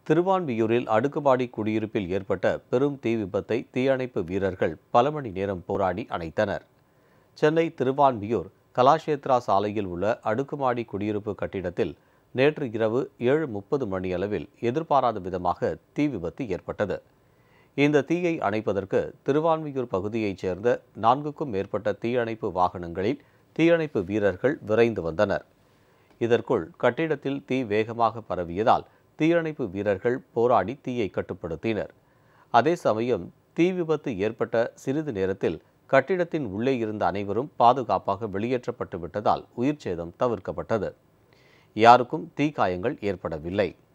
திருவான்மியூரில் அடுக்குமாடி குடியிருப்பில் ஏற்பட்ட பெரும் தீ விபத்தை தீயணைப்பு வீரர்கள் பல மணி நேரம் போராடி அணைத்தனர் சென்னை திருவான்மியூர் கலாஷேத்ரா சாலையில் உள்ள அடுக்குமாடி குடியிருப்பு கட்டிடத்தில் நேற்று இரவு ஏழு முப்பது மணியளவில் எதிர்பாராத விதமாக தீ விபத்து ஏற்பட்டது இந்த தீயை அணைப்பதற்கு திருவான்மியூர் பகுதியைச் சேர்ந்த நான்குக்கும் மேற்பட்ட தீயணைப்பு வாகனங்களில் தீயணைப்பு வீரர்கள் விரைந்து வந்தனர் இதற்குள் கட்டிடத்தில் தீ வேகமாக பரவியதால் தீயணைப்பு வீரர்கள் போராடி தீயை கட்டுப்படுத்தினர் அதே சமயம் தீ விபத்து ஏற்பட்ட சிறிது நேரத்தில் கட்டிடத்தின் உள்ளே இருந்த அனைவரும் பாதுகாப்பாக வெளியேற்றப்பட்டு விட்டதால் உயிர் சேதம் தவிர்க்கப்பட்டது யாருக்கும் தீக்காயங்கள் ஏற்படவில்லை